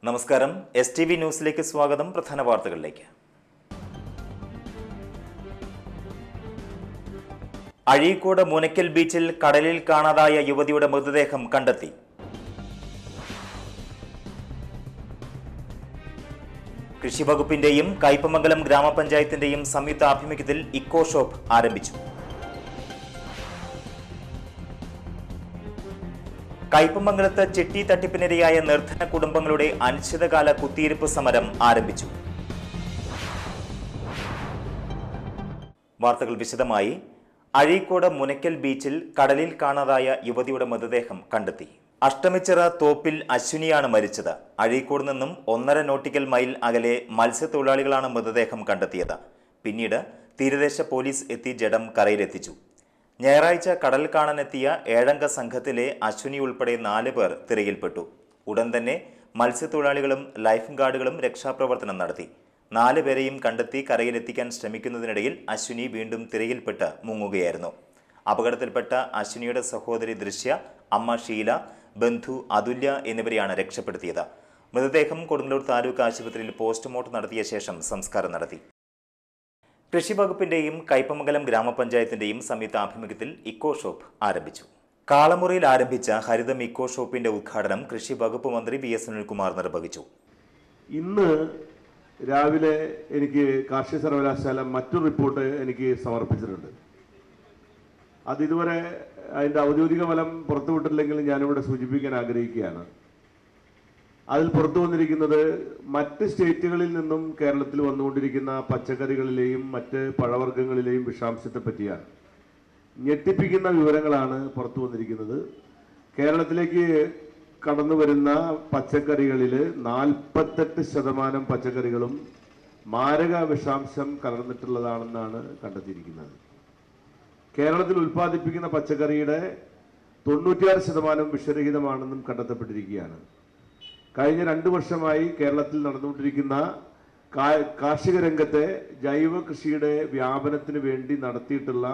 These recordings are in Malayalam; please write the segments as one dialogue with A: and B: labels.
A: നമസ്കാരം എസ് ടി വി ന്യൂസിലേക്ക് സ്വാഗതം പ്രധാന വാർത്തകളിലേക്ക് അഴീക്കോട് മുനക്കൽ ബീച്ചിൽ കടലിൽ കാണാതായ യുവതിയുടെ മൃതദേഹം കണ്ടെത്തി കൃഷിവകുപ്പിന്റെയും കയ്പമംഗലം ഗ്രാമപഞ്ചായത്തിന്റെയും സംയുക്ത ആഭിമുഖ്യത്തിൽ ഇക്കോ ഷോപ്പ് ആരംഭിച്ചു കയ്പമംഗലത്ത് ചിട്ടി തട്ടിപ്പിനിരയായ നിർധന കുടുംബങ്ങളുടെ അനിശ്ചിതകാല കുത്തിയിരിപ്പ് സമരം ആരംഭിച്ചു വാർത്തകൾ വിശദമായി അഴീക്കോട് മുനക്കൽ ബീച്ചിൽ കടലിൽ കാണാതായ യുവതിയുടെ മൃതദേഹം കണ്ടെത്തി അഷ്ടമിച്ചിറ തോപ്പിൽ അശ്വിനിയാണ് മരിച്ചത് അഴീക്കോട് നിന്നും ഒന്നര നോട്ടിക്കൽ മൈൽ അകലെ മത്സ്യത്തൊഴിലാളികളാണ് മൃതദേഹം കണ്ടെത്തിയത് പിന്നീട് തീരദേശ പോലീസ് എത്തി ജഡം കരയിലെത്തിച്ചു ഞായറാഴ്ച കടൽ കാണാനെത്തിയ ഏഴംഗ സംഘത്തിലെ അശ്വിനി ഉൾപ്പെടെ നാല് പേർ തിരയിൽപ്പെട്ടു ഉടൻ തന്നെ മത്സ്യത്തൊഴിലാളികളും ലൈഫ് ഗാർഡുകളും രക്ഷാപ്രവർത്തനം നടത്തി നാല് പേരെയും കണ്ടെത്തി കരയിലെത്തിക്കാൻ ശ്രമിക്കുന്നതിനിടയിൽ അശ്വിനി വീണ്ടും തിരയിൽപ്പെട്ട് മുങ്ങുകയായിരുന്നു അപകടത്തിൽപ്പെട്ട അശ്വിനിയുടെ സഹോദരി ദൃശ്യ അമ്മ ഷീല ബന്ധു അതുല്യ എന്നിവരെയാണ് രക്ഷപ്പെടുത്തിയത് മൃതദേഹം കൊടുങ്ങല്ലൂർ താലൂക്ക് ആശുപത്രിയിൽ പോസ്റ്റ്മോർട്ടം നടത്തിയ ശേഷം സംസ്കാരം നടത്തി കൃഷി വകുപ്പിന്റെയും കയ്പമംഗലം ഗ്രാമപഞ്ചായത്തിന്റെയും സംയുക്ത ആഭിമുഖ്യത്തിൽ ഇക്കോ ഷോപ്പ് ആരംഭിച്ചു കാളമുറിയിൽ ആരംഭിച്ച ഹരിതം ഇക്കോ ഷോപ്പിന്റെ ഉദ്ഘാടനം കൃഷി വകുപ്പ് മന്ത്രി വി എസ് സുനിൽകുമാർ നിർവഹിച്ചു
B: ഇന്ന് രാവിലെ എനിക്ക് കാർഷിക സർവകലാശാല മറ്റൊരു റിപ്പോർട്ട് എനിക്ക് സമർപ്പിച്ചിട്ടുണ്ട് അത് ഇതുവരെ അതിൻ്റെ ഔദ്യോഗിക ഫലം പുറത്തുവിട്ടില്ലെങ്കിൽ ഞാനിവിടെ സൂചിപ്പിക്കാൻ ആഗ്രഹിക്കുകയാണ് അതിൽ പുറത്തു വന്നിരിക്കുന്നത് മറ്റ് സ്റ്റേറ്റുകളിൽ നിന്നും കേരളത്തിൽ വന്നുകൊണ്ടിരിക്കുന്ന പച്ചക്കറികളിലെയും മറ്റ് പഴവർഗ്ഗങ്ങളിലെയും വിഷാംശത്തെ പറ്റിയാണ് ഞെട്ടിപ്പിക്കുന്ന വിവരങ്ങളാണ് പുറത്തു വന്നിരിക്കുന്നത് കേരളത്തിലേക്ക് കടന്നു വരുന്ന പച്ചക്കറികളിൽ നാൽപ്പത്തെട്ട് ശതമാനം പച്ചക്കറികളും മാരക വിഷാംശം കലർന്നിട്ടുള്ളതാണെന്നാണ് കണ്ടെത്തിയിരിക്കുന്നത് കേരളത്തിൽ ഉൽപ്പാദിപ്പിക്കുന്ന പച്ചക്കറിയുടെ തൊണ്ണൂറ്റിയാറ് ശതമാനം വിഷരഹിതമാണെന്നും കണ്ടെത്തപ്പെട്ടിരിക്കുകയാണ് കഴിഞ്ഞ രണ്ട് വർഷമായി കേരളത്തിൽ നടന്നുകൊണ്ടിരിക്കുന്ന കാ- കാർഷിക രംഗത്തെ ജൈവ കൃഷിയുടെ വ്യാപനത്തിന് വേണ്ടി നടത്തിയിട്ടുള്ള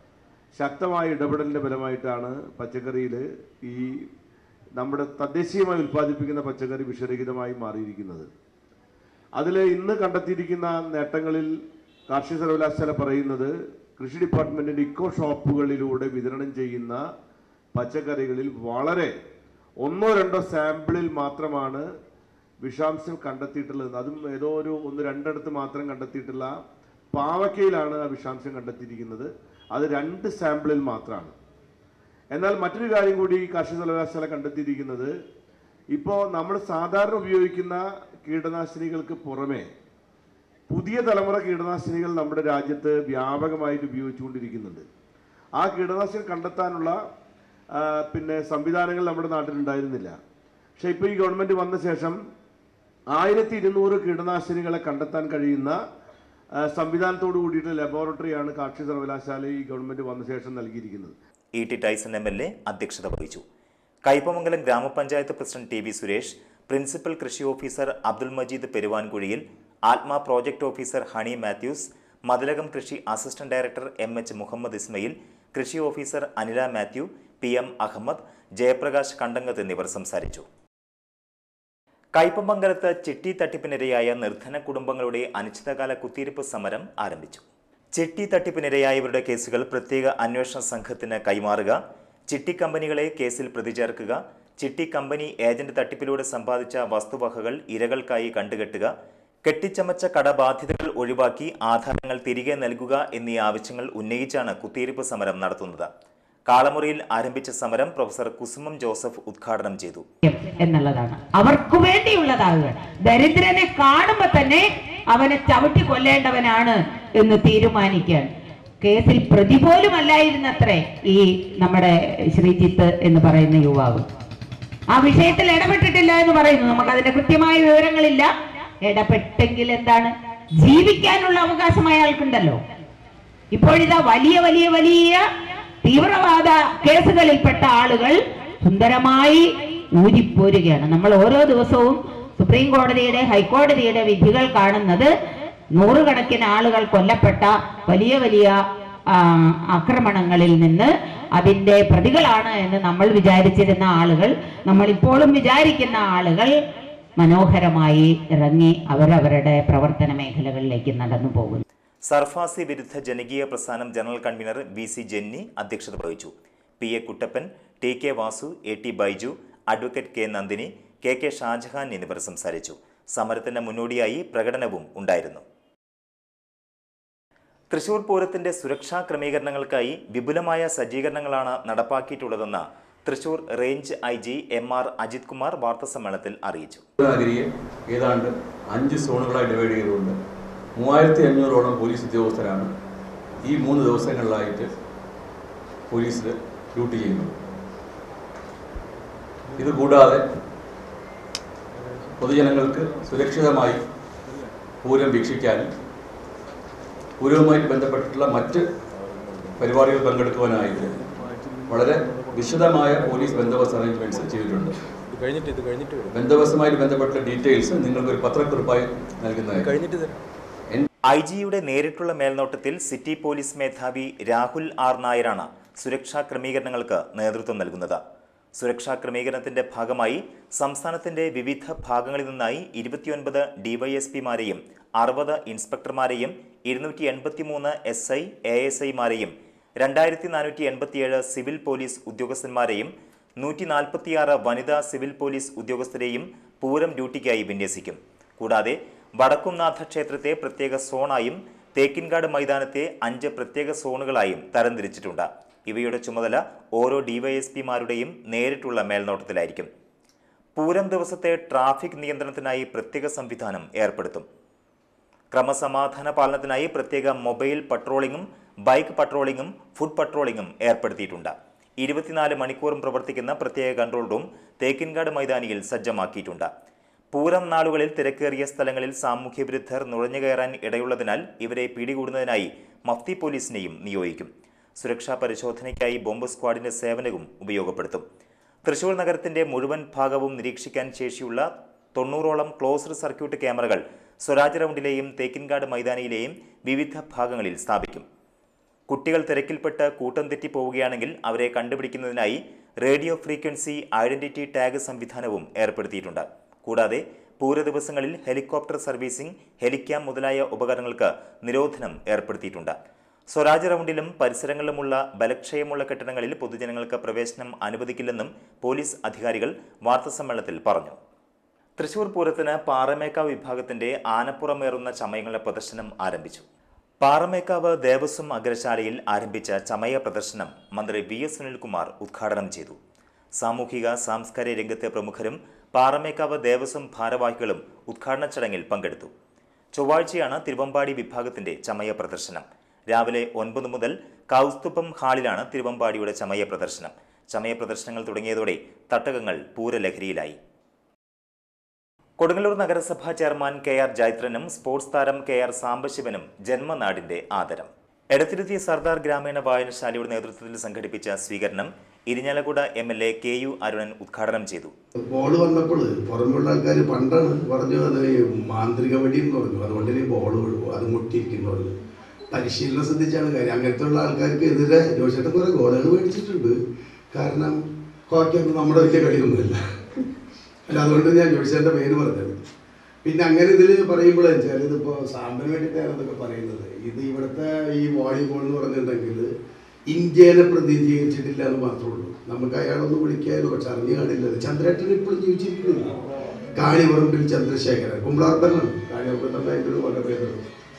B: ശക്തമായ ഇടപെടലിന്റെ ഫലമായിട്ടാണ് പച്ചക്കറിയിൽ ഈ നമ്മുടെ തദ്ദേശീയമായി ഉൽപ്പാദിപ്പിക്കുന്ന പച്ചക്കറി വിഷരഹിതമായി മാറിയിരിക്കുന്നത് അതിൽ ഇന്ന് കണ്ടെത്തിയിരിക്കുന്ന നേട്ടങ്ങളിൽ കാർഷിക സർവകലാശാല പറയുന്നത് കൃഷി ഡിപ്പാർട്ട്മെന്റിന്റെ ഇക്കോ ഷോപ്പുകളിലൂടെ വിതരണം ചെയ്യുന്ന പച്ചക്കറികളിൽ വളരെ ഒന്നോ രണ്ടോ സാമ്പിളിൽ മാത്രമാണ് വിഷാംശം കണ്ടെത്തിയിട്ടുള്ളത് അതും ഏതോ ഒരു ഒന്ന് രണ്ടിടത്ത് മാത്രം കണ്ടെത്തിയിട്ടുള്ള പാവക്കയിലാണ് ആ വിഷാംശം കണ്ടെത്തിയിരിക്കുന്നത് അത് രണ്ട് സാമ്പിളിൽ മാത്രമാണ് എന്നാൽ മറ്റൊരു കാര്യം കൂടി കാർഷിക സർവകലാശാല കണ്ടെത്തിയിരിക്കുന്നത് ഇപ്പോൾ നമ്മൾ സാധാരണ ഉപയോഗിക്കുന്ന കീടനാശിനികൾക്ക് പുറമെ പുതിയ തലമുറ കീടനാശിനികൾ നമ്മുടെ രാജ്യത്ത് വ്യാപകമായിട്ട് ഉപയോഗിച്ചുകൊണ്ടിരിക്കുന്നുണ്ട് ആ കീടനാശിനി കണ്ടെത്താനുള്ള ആ, പിന്നെ സംവിധാനങ്ങൾ നമ്മുടെ നാട്ടിലുണ്ടായിരുന്നില്ല പക്ഷെ ഇപ്പോൾ ഈ ഗവൺമെന്റ് വന്ന ശേഷം ആയിരത്തി ഇരുന്നൂറ് കീടനാശിനികളെ കണ്ടെത്താൻ കഴിയുന്ന ആ, സംവിധാനത്തോടു കൂടിയിട്ട് ലബോറട്ടറിയാണ് കാർഷിക സർവകലാശാല ഈ ഗവൺമെന്റ് വന്ന ശേഷം നൽകിയിരിക്കുന്നത്
A: E T Tyson M L A അധ്യക്ഷത വഹിച്ചു കയ്പമംഗലം ഗ്രാമപഞ്ചായത്ത് president T V Suresh principal കൃഷി officer Abdul Majeed Peruvankuzhiyil ATMA project officer Honey Mathews Mathilakam കൃഷി assistant director M H Muhammad Ismail കൃഷി officer Anila Mathew P M Ahammed Jayaprakash Kandangath എന്നിവർ സംസാരിച്ചു കയ്പമംഗലത്ത് ചിട്ടി തട്ടിപ്പിനിരയായ നിർധന കുടുംബങ്ങളുടെ അനിശ്ചിതകാല കുത്തിയിരിപ്പ് സമരം ആരംഭിച്ചു ചിട്ടി തട്ടിപ്പിനിരയായവരുടെ കേസുകൾ പ്രത്യേക അന്വേഷണ സംഘത്തിന് കൈമാറുക ചിട്ടി കമ്പനികളെ കേസിൽ പ്രതിചേർക്കുക ചിട്ടി കമ്പനി ഏജന്റ് തട്ടിപ്പിലൂടെ സമ്പാദിച്ച വസ്തുവകകൾ ഇരകൾക്കായി കണ്ടുകെട്ടുക കെട്ടിച്ചമച്ച കടബാധ്യതകൾ ഒഴിവാക്കി ആധാരങ്ങൾ തിരികെ നൽകുക എന്നീ ആവശ്യങ്ങൾ ഉന്നയിച്ചാണ് കുത്തിയിരിപ്പ് സമരം നടത്തുന്നത് കാളമുറിയിൽ ആരംഭിച്ച സമരം പ്രൊഫസർ കുസുമം ജോസഫ് ഉദ്ഘാടനം ചെയ്തു
C: എന്നുള്ളതാണ് അവർക്ക് വേണ്ടിയുള്ളതാകുക ദരിദ്രനെ കാണുമ്പോ തന്നെ അവനെ ചവിട്ടി കൊല്ലേണ്ടവനാണ് എന്ന് തീരുമാനിക്കാൻ കേസിൽ പ്രതി പോലും അല്ലായിരുന്നത്രേ ഈ നമ്മുടെ ശ്രീജിത്ത് എന്ന് പറയുന്ന യുവാവ് ആ വിഷയത്തിൽ ഇടപെട്ടിട്ടില്ല എന്ന് പറയുന്നു നമുക്ക് അതിന്റെ കൃത്യമായ വിവരങ്ങളില്ല ഇടപെട്ടെങ്കിൽ എന്താണ് ജീവിക്കാനുള്ള അവകാശം അയാൾക്കുണ്ടല്ലോ ഇപ്പോഴിതാ വലിയ വലിയ വലിയ തീവ്രവാദ കേസുകളിൽപ്പെട്ട ആളുകൾ സുന്ദരമായി ഊരിപ്പോരുകയാണ് നമ്മൾ ഓരോ ദിവസവും സുപ്രീം കോടതിയുടെ ഹൈക്കോടതിയുടെ വിധികൾ കാണുന്നത് നൂറുകണക്കിന് ആളുകൾ കൊല്ലപ്പെട്ട വലിയ വലിയ ആ, ആക്രമണങ്ങളിൽ നിന്ന് അതിന്റെ പ്രതികളാണ് എന്ന് നമ്മൾ വിചാരിച്ചിരുന്ന ആളുകൾ നമ്മൾ ഇപ്പോഴും വിചാരിക്കുന്ന ആളുകൾ മനോഹരമായി ഇറങ്ങി അവരവരുടെ പ്രവർത്തന മേഖലകളിലേക്ക് നടന്നു പോകുന്നു
A: സർഫാസി വിരുദ്ധ ജനകീയ പ്രസ്ഥാനം general convener V C Jenny അധ്യക്ഷത വഹിച്ചു P A Kuttappan T K Vasu A T Baiju advocate K Nandini K K Shajahan എന്നിവർ സംസാരിച്ചു സമരത്തിന് മുന്നോടിയായി പ്രകടനവും ഉണ്ടായിരുന്നു തൃശൂർ പൂരത്തിന്റെ സുരക്ഷാ ക്രമീകരണങ്ങൾക്കായി വിപുലമായ സജ്ജീകരണങ്ങളാണ് നടപ്പാക്കിയിട്ടുള്ളതെന്ന് Thrissur range I G M R Ajith Kumar വാർത്താസമ്മേളനത്തിൽ അറിയിച്ചു
D: നഗരിയെ ഏതാണ്ട് അഞ്ച് സോണുകളായി ഡിവൈഡ് ചെയ്തുകൊണ്ട് മൂവായിരത്തി അഞ്ഞൂറോളം പോലീസ് ഉദ്യോഗസ്ഥരാണ് ഈ മൂന്ന് ദിവസങ്ങളിലായിട്ട് പോലീസിൽ ഡ്യൂട്ടി ചെയ്യുന്നത് ഇത് കൂടാതെ പൊതുജനങ്ങൾക്ക് സുരക്ഷിതമായി പൂരം വീക്ഷിക്കാനും പൂരവുമായിട്ട് ബന്ധപ്പെട്ടിട്ടുള്ള മറ്റ് പരിപാടികൾ പങ്കെടുക്കുവാനായിട്ട് വളരെ വിശദമായ പോലീസ് ബന്ദോബസ്ത് അറേഞ്ച്മെന്റ്സ് ചെയ്തിട്ടുണ്ട്
E: ഇത് കഴിഞ്ഞിട്ട് ഇത് കഴിഞ്ഞിട്ട് വരും
D: ബന്ദോബസ്തുമായിട്ട് ബന്ധപ്പെട്ട ഡീറ്റെയിൽസ് നിങ്ങൾക്ക് ഒരു പത്രക്കുറിപ്പായി നൽകുന്നതായിരിക്കും
E: കഴിഞ്ഞിട്ട് തരാം
A: ഐ ജിയുടെ നേരിട്ടുള്ള മേൽനോട്ടത്തിൽ സിറ്റി പോലീസ് മേധാവി രാഹുൽ ആർ നായരാണ് സുരക്ഷാ ക്രമീകരണങ്ങൾക്ക് നേതൃത്വം നൽകുന്നത് സുരക്ഷാ ക്രമീകരണത്തിന്റെ ഭാഗമായി സംസ്ഥാനത്തിന്റെ വിവിധ ഭാഗങ്ങളിൽ നിന്നായി ഇരുപത്തിയൊൻപത് ഡിവൈഎസ്പിമാരെയും അറുപത് ഇൻസ്പെക്ടർമാരെയും ഇരുന്നൂറ്റി എൺപത്തിമൂന്ന് എസ് ഐ എ എസ് ഐമാരെയും രണ്ടായിരത്തി നാനൂറ്റി എൺപത്തിയേഴ് സിവിൽ പോലീസ് ഉദ്യോഗസ്ഥന്മാരെയും നൂറ്റി നാൽപ്പത്തിയാറ് വനിതാ സിവിൽ പോലീസ് ഉദ്യോഗസ്ഥരെയും പൂരം ഡ്യൂട്ടിക്കായി വിന്യസിക്കും കൂടാതെ വടക്കുംനാഥ ക്ഷേത്രത്തെ പ്രത്യേക സോണായും തേക്കിൻകാട് മൈതാനത്തെ അഞ്ച് പ്രത്യേക സോണുകളായും തരംതിരിച്ചിട്ടുണ്ട് ഇവയുടെ ചുമതല ഓരോ ഡിവൈഎസ്പിമാരുടെയും നേരിട്ടുള്ള മേൽനോട്ടത്തിലായിരിക്കും പൂരം ദിവസത്തെ ട്രാഫിക് നിയന്ത്രണത്തിനായി പ്രത്യേക സംവിധാനം ഏർപ്പെടുത്തും ക്രമസമാധാന പാലനത്തിനായി പ്രത്യേക മൊബൈൽ പട്രോളിംഗും ബൈക്ക് പട്രോളിംഗും ഫുഡ് പട്രോളിംഗും ഏർപ്പെടുത്തിയിട്ടുണ്ട് ഇരുപത്തിനാല് മണിക്കൂറും പ്രവർത്തിക്കുന്ന പ്രത്യേക കൺട്രോൾ റൂം തേക്കിൻകാട് മൈതാനിയിൽ സജ്ജമാക്കിയിട്ടുണ്ട് പൂരം നാളുകളിൽ തിരക്കേറിയ സ്ഥലങ്ങളിൽ സാമൂഹ്യ വിരുദ്ധർ നുഴഞ്ഞു കയറാൻ ഇടയുള്ളതിനാൽ ഇവരെ പിടികൂടുന്നതിനായി മഫ്തി പോലീസിനെയും നിയോഗിക്കും സുരക്ഷാ പരിശോധനയ്ക്കായി ബോംബ് സ്ക്വാഡിന്റെ സേവനവും ഉപയോഗപ്പെടുത്തും തൃശൂർ നഗരത്തിന്റെ മുഴുവൻ ഭാഗവും നിരീക്ഷിക്കാൻ ശേഷിയുള്ള തൊണ്ണൂറോളം ക്ലോസ്ഡ് സർക്യൂട്ട് ക്യാമറകൾ സ്വരാജ് റൗണ്ടിലെയും തേക്കിൻകാട് മൈതാനിയിലെയും വിവിധ ഭാഗങ്ങളിൽ സ്ഥാപിക്കും കുട്ടികൾ തിരക്കിൽപ്പെട്ട് കൂട്ടം തെറ്റി പോവുകയാണെങ്കിൽ അവരെ കണ്ടുപിടിക്കുന്നതിനായി റേഡിയോ ഫ്രീക്വൻസി ഐഡന്റിറ്റി ടാഗ് സംവിധാനവും ഏർപ്പെടുത്തിയിട്ടുണ്ട് കൂടാതെ പൂര ദിവസങ്ങളിൽ ഹെലികോപ്റ്റർ സർവീസിംഗ് ഹെലിക്യാം മുതലായ ഉപകരണങ്ങൾക്ക് നിരോധനം ഏർപ്പെടുത്തിയിട്ടുണ്ട് സ്വരാജ് റൗണ്ടിലും പരിസരങ്ങളിലുമുള്ള ബലക്ഷയമുള്ള കെട്ടിടങ്ങളിൽ പൊതുജനങ്ങൾക്ക് പ്രവേശനം അനുവദിക്കില്ലെന്നും പോലീസ് അധികാരികൾ വാർത്താസമ്മേളനത്തിൽ പറഞ്ഞു തൃശൂർ പൂരത്തിന് പാറമേക്കാവ് വിഭാഗത്തിന്റെ ആനപ്പുറമേറുന്ന ചമയങ്ങളുടെ പ്രദർശനം ആരംഭിച്ചു പാറമേക്കാവ് ദേവസ്വം അഗ്രശാലയിൽ ആരംഭിച്ച ചമയ പ്രദർശനം മന്ത്രി വി എസ് സുനിൽകുമാർ ഉദ്ഘാടനം ചെയ്തു സാമൂഹിക സാംസ്കാരിക രംഗത്തെ പ്രമുഖരും പാറമേക്കാവ് ദേവസ്വം ഭാരവാഹികളും ഉദ്ഘാടന ചടങ്ങിൽ പങ്കെടുത്തു ചൊവ്വാഴ്ചയാണ് തിരുവമ്പാടി വിഭാഗത്തിന്റെ ചമയ പ്രദർശനം രാവിലെ ഒൻപത് മുതൽ കൗസ്തുഭം ഹാളിലാണ് തിരുവമ്പാടിയുടെ ചമയ പ്രദർശനം ചമയ പ്രദർശനങ്ങൾ തുടങ്ങിയതോടെ തട്ടകങ്ങൾ പൂരലഹരിയിലായി കൊടുങ്ങല്ലൂർ നഗരസഭാ ചെയർമാൻ കെ ആർ ജൈത്രനും സ്പോർട്സ് താരം കെ ആർ സാംബശിവനും ജന്മനാടിന്റെ ആദരം എടത്തിരുത്തി സർദാർ ഗ്രാമീണ വായനശാലയുടെ നേതൃത്വത്തിൽ സംഘടിപ്പിച്ച സ്വീകരണം Irinjalakuda M L A K U Arunan ഉദ്ഘാടനം ചെയ്തു
F: ബോള് വന്നപ്പോൾ പുറമുള്ള ആൾക്കാർ പണ്ടാണ് പറഞ്ഞു അത് ഈ മാന്ത്രിക വടി എന്ന് പറഞ്ഞു അതുകൊണ്ട് ഇനി ബോൾ വീഴും അത് മുട്ടിയിരിക്കുന്നു പറഞ്ഞു പരിശീലനം ശ്രദ്ധിച്ചാണ് കാര്യം അങ്ങനത്തെ ഉള്ള ആൾക്കാർക്ക് എതിരെ ജോഷേട്ടൻ കുറെ ഗോളുകൾ മേടിച്ചിട്ടുണ്ട് കാരണം ഹോക്കിയൊന്നും നമ്മുടെ വലിയ കളിയൊന്നുമില്ല അല്ല അതുകൊണ്ട് ഞാൻ ജോഷേട്ടൻ്റെ പേര് പറഞ്ഞത് പിന്നെ അങ്ങനെ ഇതിൽ പറയുമ്പോൾ വെച്ചാൽ ഇതിപ്പോൾ സാമ്പിന് വേണ്ടിയിട്ടാണ് ഇതൊക്കെ പറയുന്നത് ഇത് ഇവിടുത്തെ ഈ വോളിബോൾ എന്ന് പറഞ്ഞിട്ടുണ്ടെങ്കിൽ ഇന്ത്യനെ പ്രതിനിധീകരിച്ചിട്ടില്ല എന്ന് മാത്രമേ ഉള്ളൂ നമുക്ക് അയാളൊന്ന് വിളിക്കാനോ പക്ഷെ അറിഞ്ഞു കാണില്ല ചന്ദ്രേട്ടൻ ഇപ്പോഴും ജീവിച്ചിരിക്കുന്നു കാണിപറമ്പിൽ ചന്ദ്രശേഖരൻ കുമ്പളാർത്തനാണ് കാണിപറമ്പിൽ അതിൻ്റെ ഒരു വകഭേദം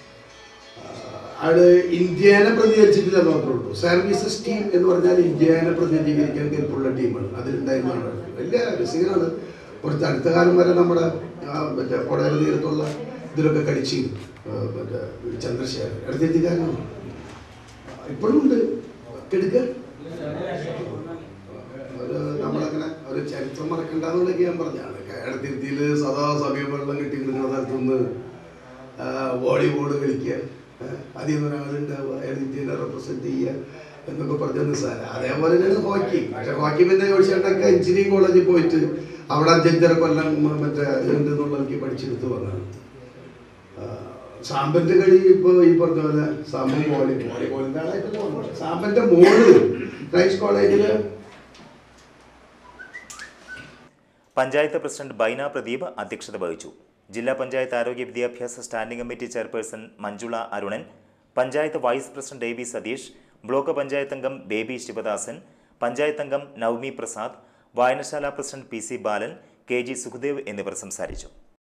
F: ആള് ഇന്ത്യനെ പ്രതിനിധീകരിച്ചിട്ടില്ല എന്ന് മാത്രമേ ഉള്ളൂ സർവീസസ് ടീം എന്ന് പറഞ്ഞാൽ ഇന്ത്യനെ പ്രതിനിധീകരിക്കാൻ കെൽപ്പുള്ള ടീമാണ് അതിലുണ്ടായിരുന്ന ആളാണ് വലിയ രസികനാണ് കുറച്ച് അടുത്ത കാലം വരെ നമ്മുടെ ആ, മറ്റേ കൊടകര തീരത്തുള്ള ഇതിലൊക്കെ കളിച്ച് മറ്റേ ചന്ദ്രശേഖരൻ അടുത്തെത്തിക്കാരനാണ് ഇപ്പോഴും ഉണ്ട് കെടുക്ക ഒരു നമ്മളങ്ങനെ ഒരു ചരിത്രം മറക്കണ്ടെന്നുള്ളതൊക്കെ ഞാൻ പറഞ്ഞാണ് കേരളത്തിരുത്തിയിൽ സദാ സമയം വെള്ളം കെട്ടി കിടക്കുന്ന സ്ഥലത്തുനിന്ന് വോളിബോൾ കളിക്കുക ആ, അതിൽ നിന്ന് ഒരാളുണ്ടാവുക അയാൾ ഇന്ത്യനെ റെപ്രസെന്റ് ചെയ്യുക എന്നൊക്കെ പറഞ്ഞ നിസ്സാര അതേപോലെ തന്നെയാണ് ഹോക്കി പക്ഷെ ഹോക്കി പിന്നെ ചോദിച്ചിട്ടൊക്കെ എഞ്ചിനീയറിംഗ് കോളേജിൽ പോയിട്ട് അവിടെ അഞ്ചഞ്ചര കൊല്ലം മ- മറ്റേ ഉണ്ട് എന്നുള്ളതൊക്കെ പഠിച്ചെടുത്ത് വന്നതാണ് ആ, സാമ്പന്റെ കളി ഇപ്പൊ ഈ പറഞ്ഞ പോലെ സാമ്പൻ വോളി വോളിബോളിന്റെ ആളായിട്ടല്ല വന്നത്. സാമ്പന്റെ മോള് ക്രൈസ്റ്റ് കോളേജില്
A: പഞ്ചായത്ത് പ്രസിഡന്റ് ബൈന പ്രദീപ് അധ്യക്ഷത വഹിച്ചു ജില്ലാ പഞ്ചായത്ത് ആരോഗ്യ വിദ്യാഭ്യാസ standing committee chairperson Manjula Arunan panchayat vice president A B Satheesh block panchayat അംഗം ബേബി ശിവദാസൻ പഞ്ചായത്ത് അംഗം നവമി പ്രസാദ് വായനശാല president P C Balan K G Sukhdev എന്നിവർ സംസാരിച്ചു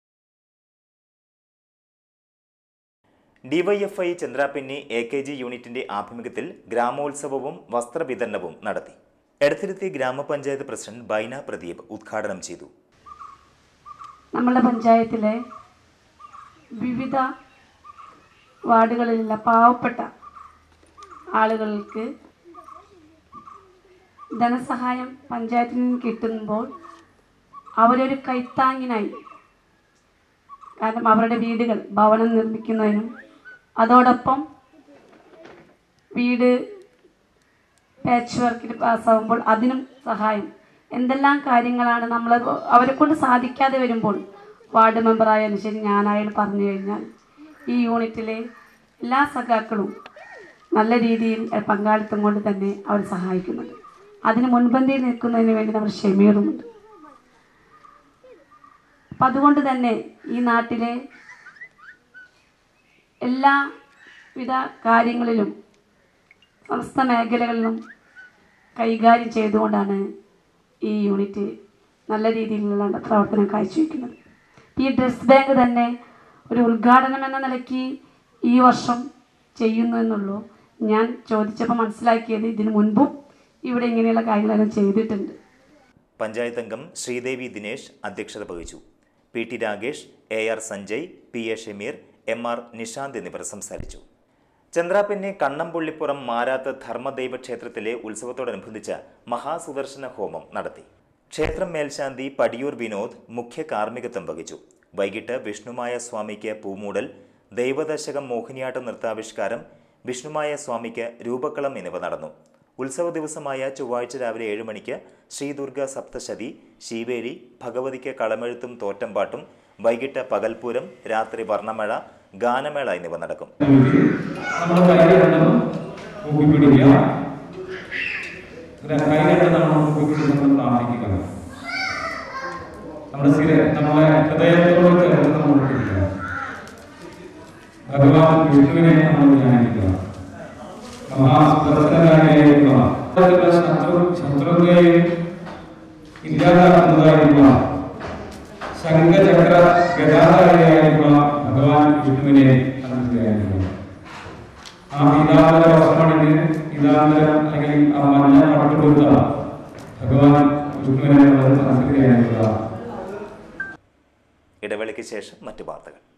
A: DYFI Chandrapinni A K G യൂണിറ്റിന്റെ ആഭിമുഖ്യത്തിൽ ഗ്രാമോത്സവവും വസ്ത്രവിതരണവും നടത്തി എടത്തിരുത്തി ഗ്രാമപഞ്ചായത്ത് പ്രസിഡന്റ് ബൈന പ്രദീപ് ഉദ്ഘാടനം ചെയ്തു
G: നമ്മുടെ പഞ്ചായത്തിലെ വിവിധ വാർഡുകളിലുള്ള പാവപ്പെട്ട ആളുകൾക്ക് ധനസഹായം പഞ്ചായത്തിൽ നിന്ന് കിട്ടുമ്പോൾ അവരൊരു കൈത്താങ്ങിനായി കാരണം അവരുടെ വീടുകൾ ഭവനം നിർമ്മിക്കുന്നതിനും അതോടൊപ്പം വീട് പാച്ച് വർക്കിൽ പാസ്സാകുമ്പോൾ അതിനും സഹായം എന്തെല്ലാം കാര്യങ്ങളാണ് നമ്മൾ അവരെ കൊണ്ട് സാധിക്കാതെ വരുമ്പോൾ വാർഡ് മെമ്പറായാലും ശരി ഞാനായാലും പറഞ്ഞു കഴിഞ്ഞാൽ ഈ യൂണിറ്റിലെ എല്ലാ സഖാക്കളും നല്ല രീതിയിൽ എഹ്, പങ്കാളിത്തം കൊണ്ട് തന്നെ അവർ സഹായിക്കുന്നുണ്ട് അതിന് മുൻപന്തിയിൽ നിൽക്കുന്നതിന് വേണ്ടി നമ്മൾ ക്ഷമയുമുണ്ട് അപ്പം അതുകൊണ്ട് തന്നെ ഈ നാട്ടിലെ എല്ലാവിധ കാര്യങ്ങളിലും സമസ്ത മേഖലകളിലും കൈകാര്യം ചെയ്തുകൊണ്ടാണ് ഈ യൂണിറ്റ് നല്ല രീതിയിലുള്ള പ്രവർത്തനം കാഴ്ചവെക്കുന്നത് ഈ ഡ്രസ് ബാങ്ക് തന്നെ ഒരു ഉദ്ഘാടനം എന്ന നിലയ്ക്ക് ഈ വർഷം ചെയ്യുന്നു എന്നുള്ളൂ ഞാൻ ചോദിച്ചപ്പോൾ മനസ്സിലാക്കിയത് ഇതിനു മുൻപും ഇവിടെ ഇങ്ങനെയുള്ള കാര്യങ്ങളെല്ലാം ചെയ്തിട്ടുണ്ട്
A: പഞ്ചായത്ത് അംഗം ശ്രീദേവി ദിനേശ് അധ്യക്ഷത വഹിച്ചു P T Ragesh A R Sanjay P A Shameer M R Nishanth എന്നിവർ സംസാരിച്ചു ചന്ദ്രാപിന്നെ കണ്ണംപുള്ളിപ്പുറം മാരാത്ത് ധർമ്മദൈവ ക്ഷേത്രത്തിലെ ഉത്സവത്തോടനുബന്ധിച്ച് മഹാസുദർശന ഹോമം നടത്തി ക്ഷേത്രം മേൽശാന്തി പടിയൂർ വിനോദ് മുഖ്യ കാർമ്മികത്വം വഹിച്ചു വൈകിട്ട് വിഷ്ണുമായ സ്വാമിക്ക് പൂമൂടൽ ദൈവദശകം മോഹിനിയാട്ടം നൃത്താവിഷ്കാരം വിഷ്ണുമായ സ്വാമിക്ക് രൂപക്കളം എന്നിവ നടന്നു ഉത്സവ ദിവസമായ ചൊവ്വാഴ്ച രാവിലെ ഏഴ് മണിക്ക് ശ്രീദുർഗ സപ്തശതി ശീവേലി ഭഗവതിക്ക് കളമെഴുത്തും തോറ്റംപാട്ടും വൈകിട്ട് പകൽപൂരം രാത്രി വർണ്ണമഴ ഗാനമേള എന്നിവ നടക്കും
H: നമ്മൾ കൈരണ്ടെന്ന് കൂപ്പിപ്പിടിക്കുക കൈരണ്ട് നമ്മൾ കൂപ്പിപ്പിടിക്കുന്നു പ്രാർത്ഥിക്കുക നമ്മുടെ സ്ഥിര നമ്മളെ ഹൃദയത്തോട് ചേർത്ത് നമ്മൾ പിടിക്കുക ഭഗവാൻ വിഷ്ണുവിനെ നമ്മൾ ധ്യാനിക്കുക മഹാസുദർശനായിരിക്കുക ശത്രു ശത്രുതയെയും ഇല്ലാതാക്കുന്നതായിരിക്കുക ശംഖചക്ര ഗതാധാരിയായിരിക്കുക ഭഗവാൻ വിഷ്ണുവിനെ നമ്മൾ ധ്യാനിക്കുക ആ പീതാംബര വസ്ത്രമണിഞ്ഞ് പീതാംബരം അല്ലെങ്കിൽ ആ മഞ്ഞ പട്ടുകൊടുത്ത ഭഗവാൻ വിഷ്ണുവിനെ വളരെ മനസ്സിലാക്കുക
A: ഇടവേളയ്ക്ക് ശേഷം മറ്റു വാർത്തകൾ